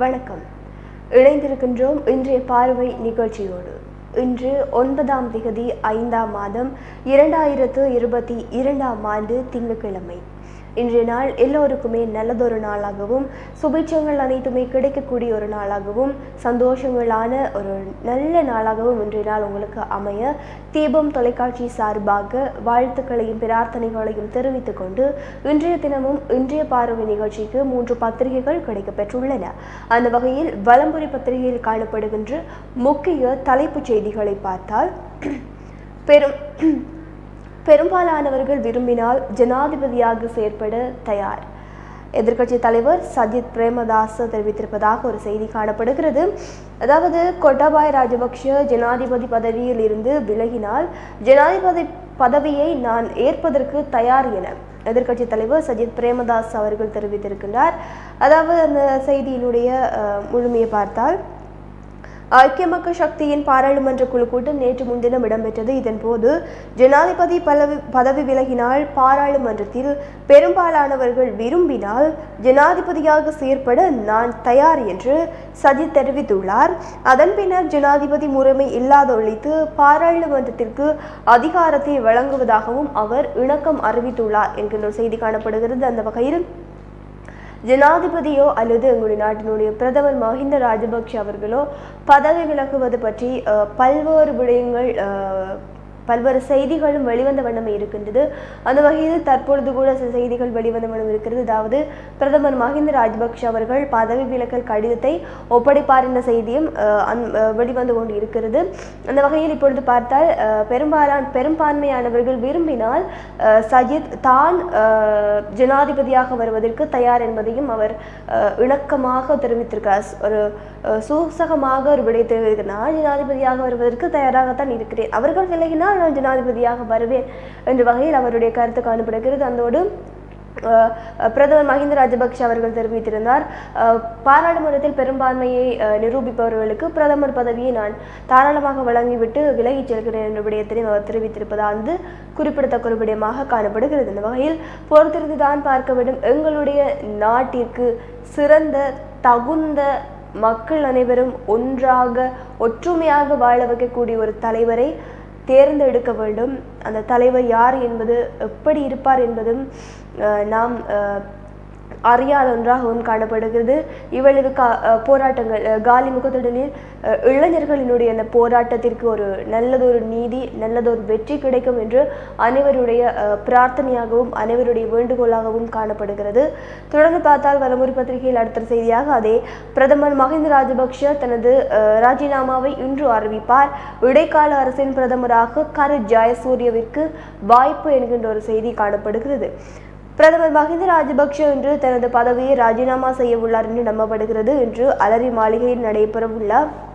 வணக்கம் இணைந்திருக்கின்றோம் இன்றைய பார்வை நிகழ்ச்சியோடு இன்று ஒன்பதாம் திகதி ஐந்தாம் மாதம் இரண்டாயிரத்து இருபத்தி இரண்டாம் ஆண்டு திங்கட்கிழமை இன்றைய நாள் எல்லோருக்குமே நல்லதொரு நாளாகவும் சுபிட்சங்கள் அனைத்துமே கிடைக்கக்கூடிய ஒரு நாளாகவும் சந்தோஷங்களான ஒரு நல்ல நாளாகவும் இன்றைய நாள் உங்களுக்கு அமைய தீபம் தொலைக்காட்சி சார்பாக வாழ்த்துக்களையும் பிரார்த்தனைகளையும் தெரிவித்துக் கொண்டு இன்றைய தினமும் இன்றைய பார்வை நிகழ்ச்சிக்கு மூன்று பத்திரிகைகள் கிடைக்கப்பெற்றுள்ளன அந்த வகையில் வலம்புரி பத்திரிகையில் காணப்படுகின்ற முக்கிய தலைப்புச் செய்திகளை பார்த்தால் பெரும் பெரும்பாலானவர்கள் விரும்பினால் ஜனாதிபதியாக செயற்பட தயார் எதிர்க்கட்சி தலைவர் சஜித் பிரேமதாச தெரிவித்திருப்பதாக ஒரு செய்தி காணப்படுகிறது அதாவது கொட்டாபாய் ராஜபக்ஷ ஜனாதிபதி பதவியில் இருந்து விலகினால் ஜனாதிபதி பதவியை நான் ஏற்பதற்கு தயார் என எதிர்க்கட்சி தலைவர் சஜித் பிரேமதாஸ் அவர்கள் தெரிவித்திருக்கின்றார் அதாவது அந்த செய்தியினுடைய அஹ், முழுமையை பார்த்தால் ஐக்கிய மக்கள் சக்தியின் பாராளுமன்ற குழு கூட்டம் நேற்று முன்தினம் இடம்பெற்றது இதன்போது ஜனாதிபதி பதவி பதவி விலகினால் பாராளுமன்றத்தில் பெரும்பாலானவர்கள் விரும்பினால் ஜனாதிபதியாக செயற்பட நான் தயார் என்று சஜித் தெரிவித்துள்ளார் அதன் பின்னர் ஜனாதிபதி முறைமை இல்லாதொழித்து பாராளுமன்றத்திற்கு அதிகாரத்தை வழங்குவதாகவும் அவர் இணக்கம் அறிவித்துள்ளார் என்கின்ற ஒரு செய்தி காணப்படுகிறது அந்த வகையில் ஜனாதிபதியோ அல்லது எங்களுடைய நாட்டினுடைய பிரதமர் மஹிந்த ராஜபக்ஷ அவர்களோ பதவி விலகுவது பற்றி அஹ், பல்வேறு விடயங்கள் அஹ், பல்வேறு செய்திகளும் வெளிவந்த வண்ணமே இருக்கின்றது அந்த வகையில் தற்பொழுது கூட சில செய்திகள் வெளிவந்த வண்ணம் இருக்கிறது அதாவது பிரதமர் மஹிந்த ராஜபக்ஷ அவர்கள் பதவி விலகல் கடிதத்தை ஒப்படைப்பார் என்ற செய்தியும் அஹ், அந்- அஹ், வெளிவந்து கொண்டு இருக்கிறது அந்த வகையில் இப்பொழுது பார்த்தால் அஹ், பெரும்பாலான பெரும்பான்மையானவர்கள் விரும்பினால் அஹ், சஜித் தான் அஹ், ஜனாதிபதியாக வருவதற்கு தயார் என்பதையும் அவர் அஹ், இணக்கமாக தெரிவித்திருக்கார் ஒரு அஹ், சூசகமாக ஒரு விடயத்தை தெரிவித்திருக்கிறார் நான் ஜனாதிபதியாக வருவதற்கு தயாராகத்தான் இருக்கிறேன் அவர்கள் விலகினால் நான் ஜனாதிபதியாக வருவேன் என்ற வகையில் அவருடைய கருத்து காணப்படுகிறது அதோடு அஹ், பிரதமர் மஹிந்த ராஜபக்ஷ அவர்கள் தெரிவித்திருந்தார் அஹ், பாராளுமன்றத்தில் பெரும்பான்மையை அஹ், நிரூபிப்பவர்களுக்கு பிரதமர் பதவியை நான் தாராளமாக வழங்கிவிட்டு விலகிச் செல்கிறேன் என்ற விடயத்தினையும் அவர் தெரிவித்திருப்பதா வந்து குறிப்பிடத்தக்க ஒரு விடயமாக காணப்படுகிறது இந்த வகையில் பொறுத்திருந்து தான் பார்க்க வேண்டும் எங்களுடைய நாட்டிற்கு சிறந்த தகுந்த மக்கள் அனைவரும் ஒன்றாக ஒற்றுமையாக வாழ வைக்கக்கூடிய ஒரு தலைவரை தேர்ந்தெடுக்க வேண்டும் அந்த தலைவர் யார் என்பது எப்படி இருப்பார் என்பதும் அஹ், நாம் அஹ், அறியாத ஒன்றாகவும் காணப்படுகிறது இவ்வளவு கா அஹ், போராட்டங்கள் அஹ், காலி முகத்திடலில் அஹ், இளைஞர்களினுடைய அந்த போராட்டத்திற்கு ஒரு நல்லதொரு நீதி நல்லதொரு வெற்றி கிடைக்கும் என்று அனைவருடைய அஹ், பிரார்த்தனையாகவும் அனைவருடைய வேண்டுகோளாகவும் காணப்படுகிறது தொடர்ந்து பார்த்தால் வலமுறை பத்திரிகையில் அடுத்த செய்தியாக அதே பிரதமர் மஹிந்த ராஜபக்ஷ தனது அஹ், ராஜினாமாவை இன்று அறிவிப்பார் இடைக்கால அரசின் பிரதமராக கரு ஜெயசூரியவிற்கு வாய்ப்பு என்கின்ற ஒரு செய்தி காணப்படுகிறது பிரதமர் மஹிந்த ராஜபக்ஷ இன்று தனது பதவியை ராஜினாமா செய்ய உள்ளார் என்று நம்பப்படுகிறது என்று அலரி மாளிகையில் நடைபெறவுள்ள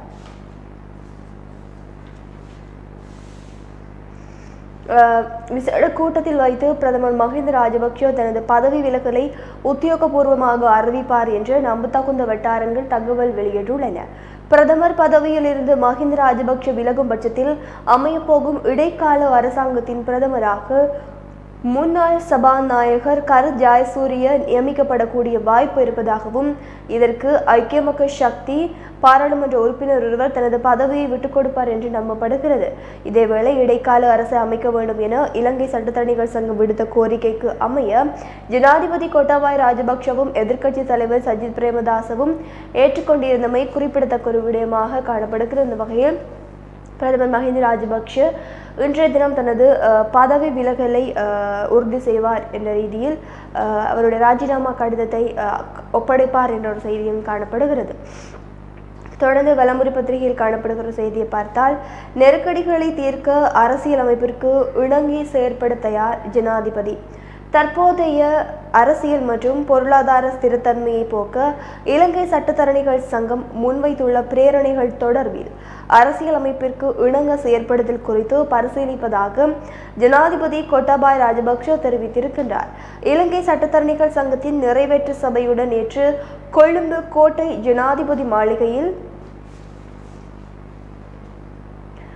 அஹ், விசேட கூட்டத்தில் வைத்து பிரதமர் மஹிந்த ராஜபக்ஷ தனது பதவி விலகலை உத்தியோகபூர்வமாக அறிவிப்பார் என்று நம்பத்தகுந்த வட்டாரங்கள் தகவல் வெளியிட்டுள்ளன பிரதமர் பதவியில் இருந்து மஹிந்த ராஜபக்ஷ விலகும் பட்சத்தில் அமையப்போகும் இடைக்கால அரசாங்கத்தின் பிரதமராக முன்னாள் சபாநாயகர் கரு ஜெயசூரிய நியமிக்கப்படக்கூடிய வாய்ப்பு இருப்பதாகவும் இதற்கு ஐக்கிய மக்கள் சக்தி பாராளுமன்ற உறுப்பினர் ஒருவர் தனது பதவியை விட்டுக் கொடுப்பார் என்று நம்பப்படுகிறது இதேவேளை இடைக்கால அரசை அமைக்க வேண்டும் என இலங்கை சட்டத்தரணிகள் சங்கம் விடுத்த கோரிக்கைக்கு அமைய ஜனாதிபதி கோட்டாபாய் ராஜபக்ஷவும் எதிர்க்கட்சி தலைவர் சஜித் பிரேமதாசவும் ஏற்றுக்கொண்டிருந்தமை குறிப்பிடத்தக்க ஒரு விடயமாக காணப்படுகிறது இந்த வகையில் பிரதமர் மஹிந்த ராஜபக்ஷ இன்றைய தினம் தனது அஹ், பதவி விலகலை அஹ், உறுதி செய்வார் என்ற ரீதியில் அஹ், அவருடைய ராஜினாமா கடிதத்தை அஹ், ஒப்படைப்பார் என்ற ஒரு செய்தியும் காணப்படுகிறது தொடர்ந்து வலமுறை பத்திரிகையில் காணப்படுகிற செய்தியை பார்த்தால் நெருக்கடிகளை தீர்க்க அரசியலமைப்பிற்கு இணங்கி செயற்பட தயார் ஜனாதிபதி தற்போதைய அரசியல் மற்றும் பொருளாதார ஸ்திரத்தன்மையை போக்க இலங்கை சட்டத்தரணிகள் சங்கம் முன்வைத்துள்ள பிரேரணைகள் தொடர்பில் அரசியலமைப்பிற்கு இணங்க செயற்படுதல் குறித்து பரிசீலிப்பதாக ஜனாதிபதி கோட்டாபாய் ராஜபக்ஷ தெரிவித்திருக்கின்றார் இலங்கை சட்டத்தரணிகள் சங்கத்தின் நிறைவேற்று சபையுடன் நேற்று கொழும்பு கோட்டை ஜனாதிபதி மாளிகையில்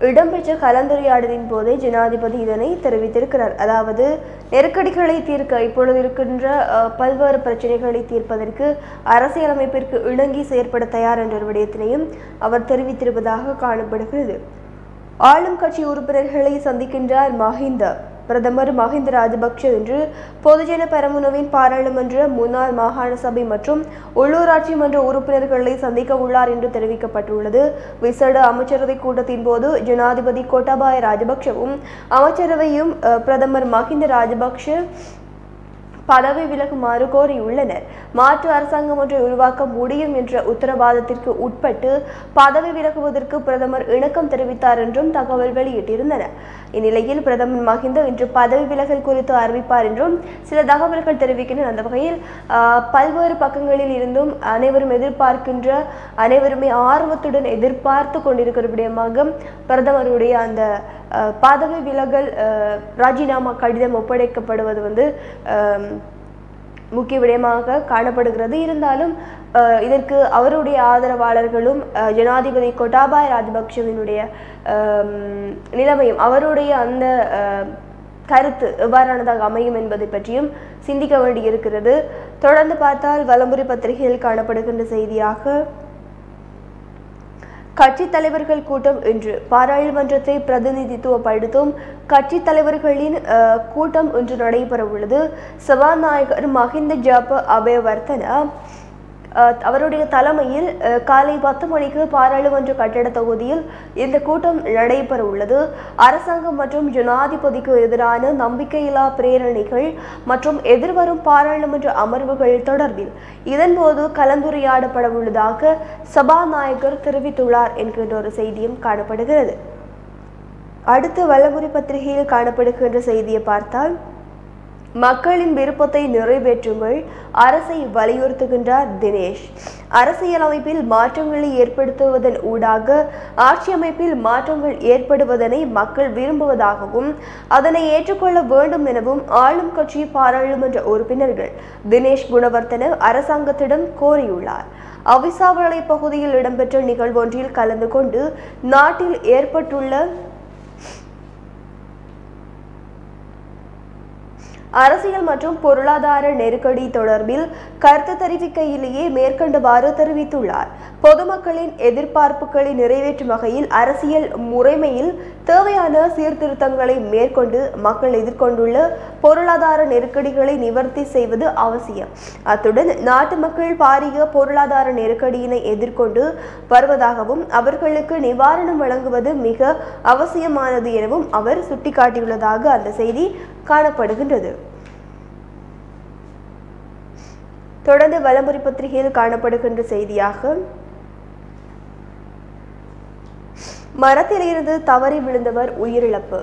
இடம்பெற்ற கலந்துரையாடலின் போதே ஜனாதிபதி இதனை தெரிவித்திருக்கிறார் அதாவது நெருக்கடிகளை தீர்க்க இப்பொழுது இருக்கின்ற அஹ், பல்வேறு பிரச்சனைகளை தீர்ப்பதற்கு அரசியலமைப்பிற்கு இணங்கி செயற்பட தயார் என்ற ஒரு விடயத்தினையும் அவர் தெரிவித்திருப்பதாக காணப்படுகிறது ஆளும் கட்சி உறுப்பினர்களை சந்திக்கின்றார் மஹிந்த பிரதமர் மஹிந்த ராஜபக்ஷ இன்று பொதுஜன பெரமுனவின் பாராளுமன்ற முன்னாள் மாகாண சபை மற்றும் உள்ளூராட்சி மன்ற உறுப்பினர்களை சந்திக்க உள்ளார் என்று தெரிவிக்கப்பட்டுள்ளது விசேட அமைச்சரவை கூட்டத்தின் போது ஜனாதிபதி கோட்டாபாய ராஜபக்ஷவும் அமைச்சரவையும் அஹ், பிரதமர் மஹிந்த ராஜபக்ஷ பதவி விலகுமாறு கோரியுள்ளனர் மாற்று அரசாங்கம் ஒன்றை உருவாக்க முடியும் என்ற உத்தரவாதத்திற்கு உட்பட்டு பதவி விலகுவதற்கு பிரதமர் இணக்கம் தெரிவித்தார் என்றும் தகவல் வெளியிட்டிருந்தன இந்நிலையில் பிரதமர் மஹிந்த இன்று பதவி விலகல் குறித்து அறிவிப்பார் என்றும் சில தகவல்கள் தெரிவிக்கின்றன அந்த வகையில் ஆஹ், பல்வேறு பக்கங்களில் இருந்தும் அனைவரும் எதிர்பார்க்கின்ற அனைவருமே ஆர்வத்துடன் எதிர்பார்த்து கொண்டிருக்கிற விடயமாக பிரதமருடைய அந்த ஆஹ், பதவி விலகல் ஆஹ், ராஜினாமா கடிதம் ஒப்படைக்கப்படுவது வந்து ஆம், முக்கிய விடயமாக காணப்படுகிறது இருந்தாலும் அஹ், இதற்கு அவருடைய ஆதரவாளர்களும் அஹ், ஜனாதிபதி கோட்டாபாய ராஜபக்ஷவினுடைய ஆம், நிலைமையும் அவருடைய அந்த அஹ், கருத்து எவ்வாறானதாக அமையும் என்பதை பற்றியும் சிந்திக்க வேண்டியிருக்கிறது தொடர்ந்து பார்த்தால் வலம்புரி பத்திரிகையில் காணப்படுகின்ற செய்தியாக கட்சி தலைவர்கள் கூட்டம் இன்று பாராளுமன்றத்தை பிரதிநிதித்துவப்படுத்தும் கட்சி தலைவர்களின் அஹ், கூட்டம் இன்று நடைபெற உள்ளது சபாநாயகர் மஹிந்த ஜாப அபேவர்த்தன அஹ், அவருடைய தலைமையில் அஹ், காலை பத்து மணிக்கு பாராளுமன்ற கட்டட தொகுதியில் இந்த கூட்டம் நடைபெற உள்ளது அரசாங்கம் மற்றும் ஜனாதிபதிக்கு எதிரான நம்பிக்கையில்லா பிரேரணைகள் மற்றும் எதிர்வரும் பாராளுமன்ற அமர்வுகள் தொடர்பில் இதன்போது கலந்துரையாடப்பட உள்ளதாக சபாநாயகர் தெரிவித்துள்ளார் என்கின்ற ஒரு செய்தியும் காணப்படுகிறது அடுத்து வல்லமுறை பத்திரிகையில் காணப்படுகின்ற செய்தியை பார்த்தால் மக்களின் விருப்பத்தை நிறைவேற்றுங்கள் அரசை வலியுறுத்துகின்றார் தினேஷ் அரசியலமைப்பில் மாற்றங்களை ஏற்படுத்துவதன் ஊடாக ஆட்சி அமைப்பில் மாற்றங்கள் ஏற்படுவதனை மக்கள் விரும்புவதாகவும் அதனை ஏற்றுக்கொள்ள வேண்டும் எனவும் ஆளும் கட்சி பாராளுமன்ற உறுப்பினர்கள் தினேஷ் குணவர்த்தன அரசாங்கத்திடம் கோரியுள்ளார் அவிசாவளை பகுதியில் இடம்பெற்ற நிகழ்வொன்றில் கலந்து கொண்டு நாட்டில் ஏற்பட்டுள்ள அரசியல் மற்றும் பொருளாதார நெருக்கடி தொடர்பில் கருத்து தெரிவிக்கையிலேயே மேற்கண்டவாறு தெரிவித்துள்ளார் பொதுமக்களின் எதிர்பார்ப்புகளை நிறைவேற்றும் வகையில் அரசியல் முறைமையில் தேவையான சீர்திருத்தங்களை மேற்கொண்டு மக்கள் எதிர்கொண்டுள்ள பொருளாதார நெருக்கடிகளை நிவர்த்தி செய்வது அவசியம் அத்துடன் நாட்டு மக்கள் பாரிய பொருளாதார நெருக்கடியினை எதிர்கொண்டு வருவதாகவும் அவர்களுக்கு நிவாரணம் வழங்குவது மிக அவசியமானது எனவும் அவர் சுட்டிக்காட்டியுள்ளதாக அந்த செய்தி காணப்படுகின்றது தொடர்ந்து வலம்புரி பத்திரிகையில் காணப்படுகின்ற செய்தியாக மரத்திலிருந்து தவறி விழுந்தவர் உயிரிழப்பு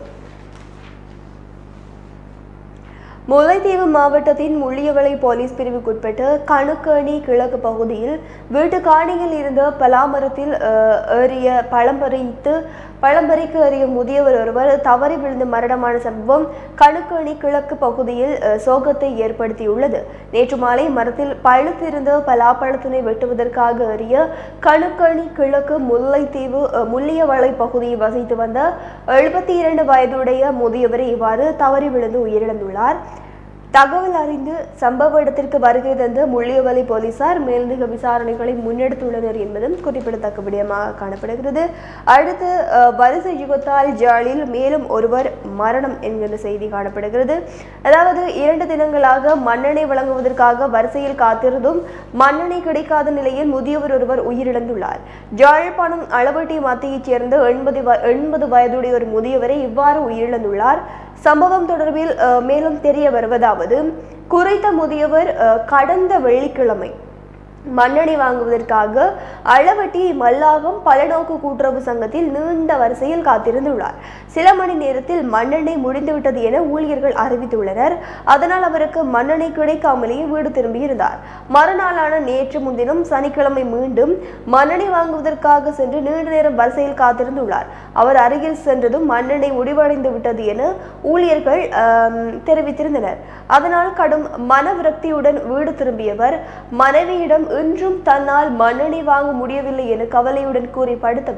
முல்லைத்தீவு மாவட்டத்தின் முள்ளியவளை போலீஸ் பிரிவுக்குட்பட்ட கணுக்கணி கிழக்கு பகுதியில் வீட்டு காணியில் இருந்த பலாமரத்தில் அஹ், ஏறிய பழம் பறித்து பழம் பறிக்க ஏறிய முதியவர் ஒருவர் தவறி விழுந்து மரணமான சம்பவம் கணுக்கணி கிழக்கு பகுதியில் அஹ், சோகத்தை ஏற்படுத்தியுள்ளது நேற்று மாலை மரத்தில் பழுத்திருந்த பலாப்பழத்தினை வெட்டுவதற்காக ஏறிய கணுக்கணி கிழக்கு முல்லைத்தீவு அஹ், முள்ளியவளை பகுதியில் வசித்து வந்த எழுபத்தி இரண்டு வயதுடைய முதியவர் இவ்வாறு தவறி விழுந்து உயிரிழந்துள்ளார் தகவல் அறிந்து சம்பவ இடத்திற்கு வருகை தந்த முள்ளியவலை போலீசார் மேலதிக விசாரணைகளை முன்னெடுத்துள்ளனர் என்பதும் குறிப்பிடத்தக்க விடயமாக காணப்படுகிறது அடுத்து அஹ், வரிசை யுகத்தால் ஜாலில் மேலும் ஒருவர் மரணம் என்கிற செய்தி காணப்படுகிறது அதாவது இரண்டு தினங்களாக மண்ணெண்ணெய் வழங்குவதற்காக வரிசையில் காத்திருந்தும் மண்ணெண்ணெய் கிடைக்காத நிலையில் முதியவர் ஒருவர் உயிரிழந்துள்ளார் ஜாழ்ப்பாணம் அளவட்டி மத்தியைச் சேர்ந்த எண்பது வ- எண்பது வயதுடைய ஒரு முதியவரை இவ்வாறு உயிரிழந்துள்ளார் சம்பவம் தொடர்பில் அஹ், மேலும் தெரிய வருவதாவது குறித்த முதியவர் அஹ், கடந்த வெள்ளிக்கிழமை மண்ணெண்ணெய் வாங்குவதற்காக அளவட்டி மல்லாகம் பலநோக்கு கூட்டுறவு சங்கத்தில் நீண்ட வரிசையில் காத்திருந்துள்ளார் சில மணி நேரத்தில் மண்ணெண்ணெய் முடிந்துவிட்டது என ஊழியர்கள் அறிவித்துள்ளனர் அதனால் அவருக்கு மண்ணெண்ணெய் கிடைக்காமலேயே வீடு திரும்பியிருந்தார் மறுநாளான நேற்று முன்தினம் சனிக்கிழமை மீண்டும் மண்ணெண்ணெய் வாங்குவதற்காக சென்று நீண்ட நேரம் வரிசையில் காத்திருந்துள்ளார் அவர் அருகில் சென்றதும் மண்ணெண்ணெய் முடிவடைந்து விட்டது என ஊழியர்கள் ஆம், தெரிவித்திருந்தனர் அதனால் கடும் மன விரக்தியுடன் வீடு திரும்பியவர் மனைவியிடம் இன்றும் தன்னால் மண்ணெண்ணெய் வாங்க முடியவில்லை என கவலையுடன் கூறி படுத்தவர்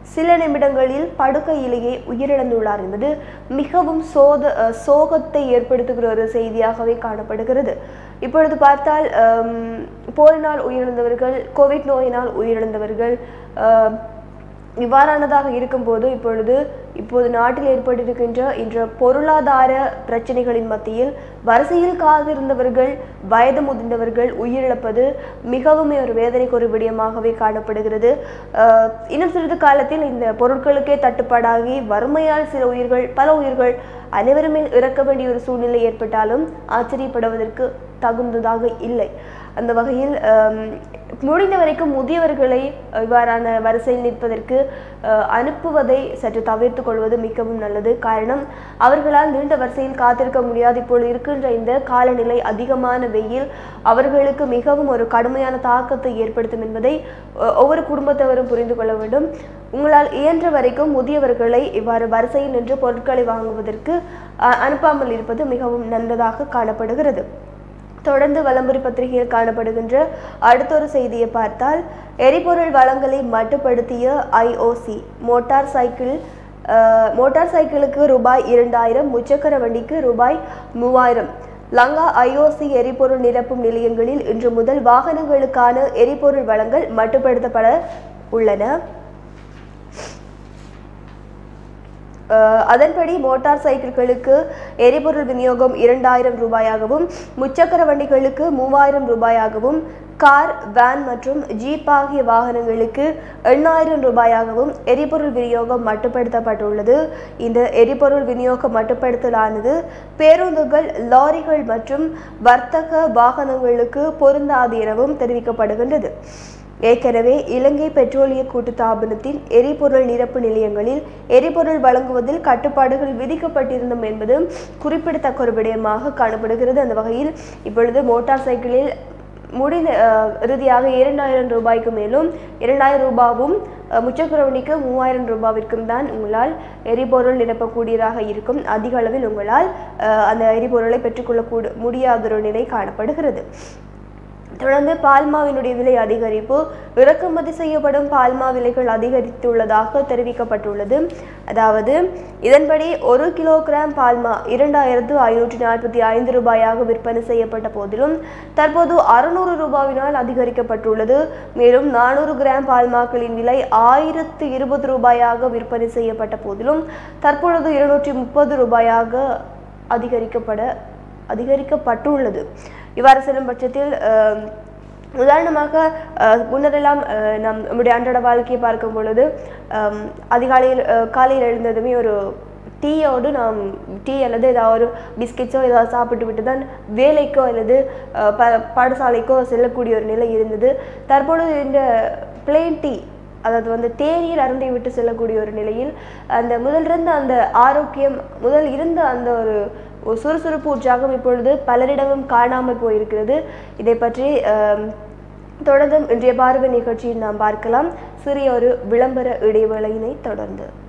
சில நிமிடங்களில் படுக்கையிலேயே உயிரிழந்துள்ளார் என்பது மிகவும் சோத அஹ், சோகத்தை ஏற்படுத்துகிற ஒரு செய்தியாகவே காணப்படுகிறது இப்பொழுது பார்த்தால் ஹம், போரினால் உயிரிழந்தவர்கள் கோவிட் நோயினால் உயிரிழந்தவர்கள் அஹ், இவ்வாறானதாக இருக்கும்போது இப்பொழுது இப்போது நாட்டில் ஏற்பட்டிருக்கின்ற இன்ற பொருளாதார பிரச்சனைகளின் மத்தியில் வரிசையில் காத்திருந்தவர்கள் வயது முதிர்ந்தவர்கள் உயிரிழப்பது மிகவும் ஒரு வேதனைக்கு ஒரு விடயமாகவே காணப்படுகிறது அஹ், இன்னும் சிறிது காலத்தில் இந்த பொருட்களுக்கே தட்டுப்பாடாகி வறுமையால் சில உயிர்கள் பல உயிர்கள் அனைவருமே இறக்க வேண்டிய ஒரு சூழ்நிலை ஏற்பட்டாலும் ஆச்சரியப்படுவதற்கு தகுந்ததாக இல்லை அந்த வகையில் ஆம், முடிந்த வரைக்கும் முதியவர்களை இவ்வாறான வரிசையில் நிற்பதற்கு அஹ், அனுப்புவதை சற்று தவிர்த்து கொள்வது மிகவும் நல்லது காரணம் அவர்களால் நீண்ட வரிசையில் காத்திருக்க முடியாது இப்பொழுது இருக்கின்ற இந்த காலநிலை அதிகமான வெயில் அவர்களுக்கு மிகவும் ஒரு கடுமையான தாக்கத்தை ஏற்படுத்தும் என்பதை அஹ், ஒவ்வொரு குடும்பத்தவரும் புரிந்து கொள்ள வேண்டும் உங்களால் இயன்ற வரைக்கும் முதியவர்களை இவ்வாறு வரிசையில் நின்று பொருட்களை வாங்குவதற்கு அஹ், அனுப்பாமல் இருப்பது மிகவும் நல்லதாக காணப்படுகிறது தொடர்ந்து வலம்புரி பத்திரிகையில் காணப்படுகின்ற அடுத்தொரு செய்தியை பார்த்தால் எரிபொருள் வளங்களை மட்டுப்படுத்திய ஐஓசி மோட்டார் சைக்கிள் அஹ், மோட்டார் சைக்கிளுக்கு ரூபாய் இரண்டாயிரம் முச்சக்கர வண்டிக்கு ரூபாய் மூவாயிரம் லங்கா ஐஓசி எரிபொருள் நிரப்பும் நிலையங்களில் இன்று முதல் வாகனங்களுக்கான எரிபொருள் வளங்கள் மட்டுப்படுத்தப்பட உள்ளன அஹ் அதன்படி மோட்டார் சைக்கிள்களுக்கு எரிபொருள் விநியோகம் இரண்டாயிரம் ரூபாயாகவும் முச்சக்கர வண்டிகளுக்கு மூவாயிரம் ரூபாயாகவும் கார் வேன் மற்றும் ஜீப் ஆகிய வாகனங்களுக்கு எண்ணாயிரம் ரூபாயாகவும் எரிபொருள் விநியோகம் மட்டுப்படுத்தப்பட்டுள்ளது இந்த எரிபொருள் விநியோக மட்டுப்படுத்தலானது பேருந்துகள் லாரிகள் மற்றும் வர்த்தக வாகனங்களுக்கு பொருந்தாது எனவும் தெரிவிக்கப்படுகின்றது ஏற்கனவே இலங்கை பெட்ரோலிய கூட்டுத்தாபனத்தின் எரிபொருள் நிரப்பு நிலையங்களில் எரிபொருள் வழங்குவதில் கட்டுப்பாடுகள் விதிக்கப்பட்டிருந்தும் என்பது குறிப்பிடத்தக்க ஒரு விடயமாக காணப்படுகிறது அந்த வகையில் இப்பொழுது மோட்டார் சைக்கிளில் முடிந்த அஹ், இறுதியாக இரண்டாயிரம் ரூபாய்க்கு மேலும் இரண்டாயிரம் ரூபாவும் அஹ், முச்சக்கர வண்டிக்கு மூவாயிரம் ரூபாவிற்கும் தான் உங்களால் எரிபொருள் நிரப்பக்கூடியதாக இருக்கும் அதிக அளவில் உங்களால் அஹ், அந்த எரிபொருளை பெற்றுக்கொள்ளக்கூட முடியாத ஒரு நிலை காணப்படுகிறது தொடர்ந்து பால்மாவினுடைய விலை அதிகரிப்பு இறக்குமதி செய்யப்படும் பால்மா விலைகள் அதிகரித்துள்ளதாக தெரிவிக்கப்பட்டுள்ளது அதாவது இதன்படி ஒரு கிலோகிராம் பால்மா இரண்டாயிரத்து ஐநூற்றி நாற்பத்தி ஐந்து ரூபாயாக விற்பனை செய்யப்பட்ட போதிலும் தற்போது அறுநூறு ரூபாவினால் அதிகரிக்கப்பட்டுள்ளது மேலும் நானூறு கிராம் பால்மாக்களின் விலை ஆயிரத்து இருபது ரூபாயாக விற்பனை செய்யப்பட்ட போதிலும் தற்பொழுது இருநூற்றி முப்பது ரூபாயாக அதிகரிக்கப்பட அதிகரிக்கப்பட்டுள்ளது இவ்வாறு செல்லும் பட்சத்தில் அஹ், உதாரணமாக அஹ், முன்னரெல்லாம் அஹ், நம் நம்முடைய அன்றாட வாழ்க்கையை பார்க்கும் பொழுது அம், அதிகாலையில் அஹ், காலையில் எழுந்ததுமே ஒரு டீயோடு நாம் டீ அல்லது ஏதாவது ஒரு பிஸ்கெட்ஸோ ஏதாவது சாப்பிட்டு விட்டு தான் வேலைக்கோ அல்லது அஹ், ப பாடசாலைக்கோ செல்லக்கூடிய ஒரு நிலை இருந்தது தற்பொழுது இந்த பிளேன் டீ அதாவது வந்து தேநீர் அருந்தி விட்டு செல்லக்கூடிய ஒரு நிலையில் அந்த முதல் இருந்த அந்த ஆரோக்கியம் முதல் இருந்த அந்த ஒரு ஒரு சுறுசுறுப்பு உற்சாகம் இப்பொழுது பலரிடமும் காணாமல் போயிருக்கிறது இதை பற்றி ஆம், தொடர்ந்து இன்றைய பார்வை நிகழ்ச்சியில் நாம் பார்க்கலாம் சிறிய ஒரு விளம்பர இடைவேளையினை தொடர்ந்து